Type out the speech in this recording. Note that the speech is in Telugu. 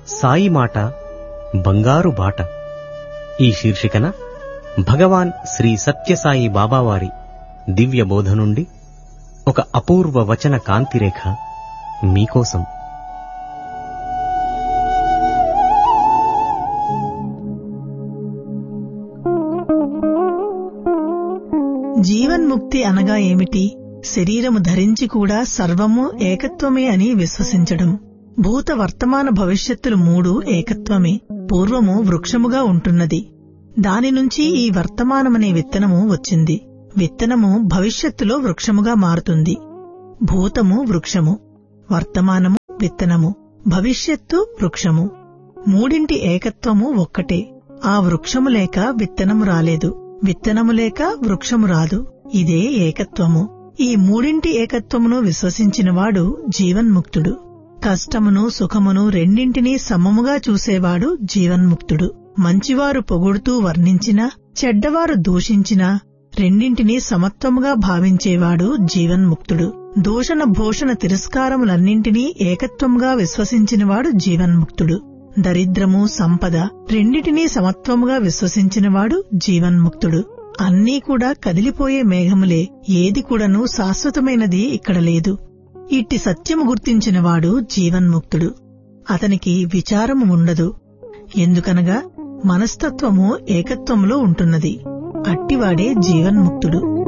సాయి మాట బంగారు బాట ఈ శీర్షికన భగవాన్ శ్రీ సత్యసాయి బాబావారి దివ్య బోధ నుండి ఒక అపూర్వ వచన కాంతిరేఖ మీకోసం జీవన్ముక్తి అనగా ఏమిటి శరీరము ధరించి కూడా సర్వము ఏకత్వమే అని విశ్వసించడం భూత వర్తమాన భవిష్యత్తులు మూడు ఏకత్వమే పూర్వము వృక్షముగా ఉంటున్నది దాని నుంచి ఈ వర్తమానమనే విత్తనము వచ్చింది విత్తనము భవిష్యత్తులో వృక్షముగా మారుతుంది భూతము వృక్షము వర్తమానము విత్తనము భవిష్యత్తు వృక్షము మూడింటి ఏకత్వము ఒక్కటే ఆ వృక్షము లేక విత్తనము రాలేదు విత్తనము లేక వృక్షము రాదు ఇదే ఏకత్వము ఈ మూడింటి ఏకత్వమును విశ్వసించినవాడు జీవన్ముక్తుడు కష్టమును సుఖమును రెండింటినీ సమముగా చూసేవాడు జీవన్ముక్తుడు మంచివారు పొగుడుతూ వర్ణించినా చెడ్డవారు దూషించినా రెండింటినీ సమత్వముగా భావించేవాడు జీవన్ముక్తుడు దూషణ భూషణ తిరస్కారములన్నింటినీ ఏకత్వముగా విశ్వసించినవాడు జీవన్ముక్తుడు దరిద్రము సంపద రెండిటినీ సమత్వముగా విశ్వసించినవాడు జీవన్ముక్తుడు అన్నీ కూడా కదిలిపోయే మేఘములే ఏది కూడాను శాశ్వతమైనది ఇక్కడ లేదు ఇట్టి సత్యము గుర్తించినవాడు జీవన్ముక్తుడు అతనికి విచారము ఉండదు ఎందుకనగా మనస్తత్వము ఏకత్వములో ఉంటున్నది అట్టివాడే జీవన్ముక్తుడు